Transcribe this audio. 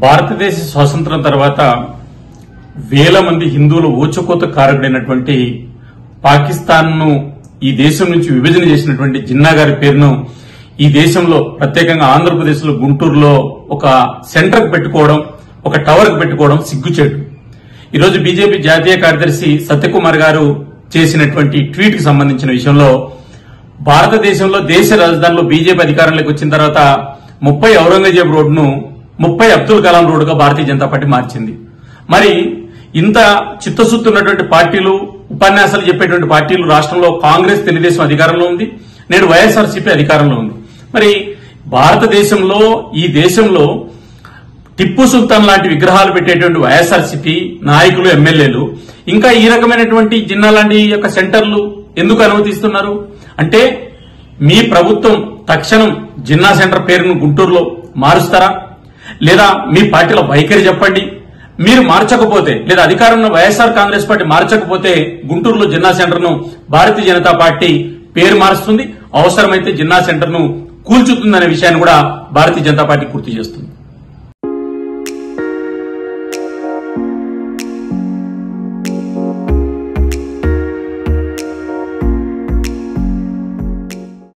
భారతదేశ స్వాతంత్రం తర్వాత వేల మంది హిందువుల ఊచకోత కారకుడైనటువంటి పాకిస్తాన్ ను ఈ దేశం నుంచి విభజన చేసినటువంటి జిన్నా గారి పేరును ఈ దేశంలో ప్రత్యేకంగా ఆంధ్రప్రదేశ్ లో గుంటూరులో ఒక సెంటర్ పెట్టుకోవడం ఒక టవర్ పెట్టుకోవడం సిగ్గుచేటు ఈరోజు బీజేపీ జాతీయ కార్యదర్శి సత్యకుమార్ గారు చేసినటువంటి ట్వీట్ కి సంబంధించిన విషయంలో భారతదేశంలో దేశ రాజధానిలో బీజేపీ అధికారంలోకి వచ్చిన తర్వాత ముప్పై ఔరంగజేబ్ రోడ్డును ముప్పై అబ్దుల్ కలాం రోడ్డుగా భారతీయ జనతా పార్టీ మార్చింది మరి ఇంత చిత్తశుద్ధి ఉన్నటువంటి పార్టీలు ఉపన్యాసాలు చెప్పేటువంటి పార్టీలు రాష్ట్రంలో కాంగ్రెస్ తెలుగుదేశం అధికారంలో ఉంది నేడు వైఎస్ఆర్సీపీ అధికారంలో ఉంది మరి భారతదేశంలో ఈ దేశంలో టిప్పు సుల్తాన్ లాంటి విగ్రహాలు పెట్టేటువంటి వైఎస్ఆర్సీపీ నాయకులు ఎమ్మెల్యేలు ఇంకా ఈ రకమైనటువంటి జిన్నా లాంటి యొక్క సెంటర్లు ఎందుకు అనుమతిస్తున్నారు అంటే మీ ప్రభుత్వం తక్షణం జిన్నా సెంటర్ పేరును గుంటూరులో మారుస్తారా లేదా మీ పార్టీల వైఖరి చెప్పండి మీరు మార్చకపోతే లేదా అధికారంలో వైఎస్ఆర్ కాంగ్రెస్ పార్టీ మార్చకపోతే గుంటూరులో జిన్నా సెంటర్ ను భారతీయ జనతా పార్టీ పేరు మారుస్తుంది అవసరమైతే జిన్నా సెంటర్ ను కూల్చుతుందనే విషయాన్ని కూడా భారతీయ జనతా పార్టీ గుర్తు చేస్తుంది